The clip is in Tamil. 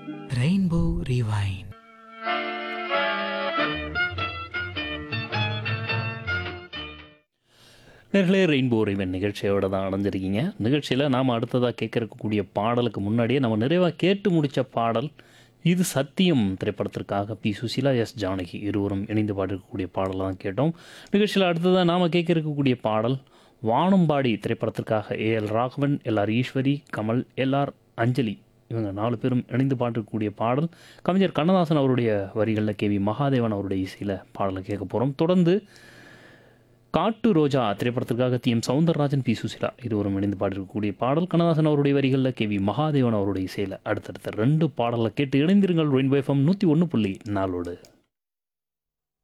ரெயின்போ ரிவைன் நேர்களே ரெயின்போ ரிவன் நிகழ்ச்சியோட தான் அடைஞ்சிருக்கீங்க நிகழ்ச்சியில் நாம் அடுத்ததாக கேட்க இருக்கக்கூடிய பாடலுக்கு முன்னாடியே நம்ம நிறைவாக கேட்டு முடித்த பாடல் இது சத்தியம் திரைப்படத்திற்காக பி சுசீலா எஸ் ஜானகி இருவரும் இணைந்து பாடிருக்கக்கூடிய பாடலை தான் கேட்டோம் நிகழ்ச்சியில் அடுத்ததாக நாம் கேட்க இருக்கக்கூடிய பாடல் வானம்பாடி திரைப்படத்திற்காக A L Raghavan L R Eswari Kamal L R Anjali இவங்க நாலு பேரும் இணைந்து பாடிருக்கக்கூடிய பாடல் கவிஞர் கண்ணதாசன் அவருடைய வரிகளில் கேவி மகாதேவன் அவருடைய இசையில் பாடலை கேட்க போகிறோம் தொடர்ந்து காட்டு ரோஜா திரைப்படத்திற்காக T M Soundararajan P Susheela இருவரும் இணைந்து பாடிருக்கக்கூடிய பாடல் கண்ணதாசன் அவருடைய வரிகளில் கே வி மகாதேவன் அவருடைய இசையில் அடுத்தடுத்த ரெண்டு பாடலை கேட்டு இணைந்திருங்கள் ரெயின்போ எஃப்எம் நூற்றி ஒன்று புள்ளி நாலோடு